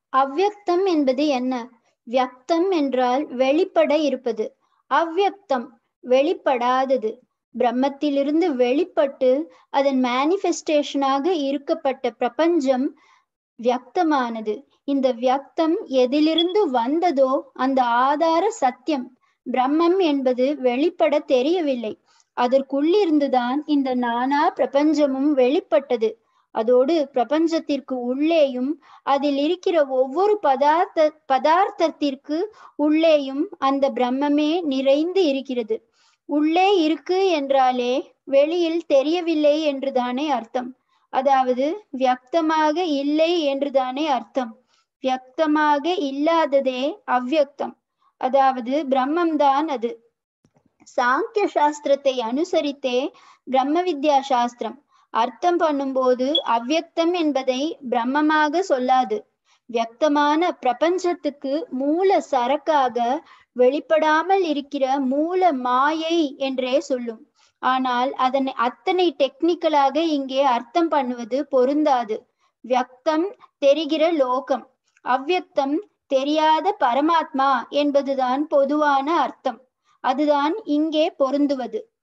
அவ்யக்தம் என்பது என்ன வியக்தம் என்றால் வெளிப்பட இருப்பது அவ்யக்தம் வெளிப்படாதது பிரம்மத்திலிருந்து வெளிப்பட்டு அதன் மேனிஃபெஸ்டேஷனாக இருக்கப்பட்ட பிரபஞ்சம் வியக்தமானது இந்த வியக்தம் எதிலிருந்து வந்ததோ அந்த ஆதார சத்தியம் பிரம்மம் என்பது வெளிப்பட தெரியவில்லை அதற்குள்ளிருந்துதான் இந்த நானா பிரபஞ்சமும் வெளிப்பட்டது அதோடு பிரபஞ்சத்திற்கு உள்ளேயும் அதில் இருக்கிற ஒவ்வொரு பதார்த்த பதார்த்தத்திற்கு உள்ளேயும் அந்த பிரம்மமே நிறைந்து இருக்கிறது உள்ளே இருக்கு என்றாலே வெளியில் தெரியவில்லை என்றுதானே அர்த்தம் அதாவது வியக்தமாக இல்லை என்றுதானே அர்த்தம் வியக்தமாக இல்லாததே அவ்யக்தம் அதாவது பிரம்மம்தான் அது சாங்கிய சாஸ்திரத்தை அனுசரித்தே பிரம்ம வித்யா சாஸ்திரம் அர்த்தம் பண்ணும்போது அவ்யக்தம் என்பதை பிரம்மமாக சொல்லாது வியக்தமான பிரபஞ்சத்துக்கு மூல சரக்காக வெளிப்படாமல் இருக்கிற மூல மாயை என்றே சொல்லும் ஆனால் அதனை அத்தனை டெக்னிக்கலாக இங்கே அர்த்தம் பண்ணுவது பொருந்தாது வியக்தம் தெரிகிற லோகம் அவ்யக்தம் தெரியாத பரமாத்மா என்பதுதான் பொதுவான அர்த்தம் அதுதான் இங்கே பொருந்துவது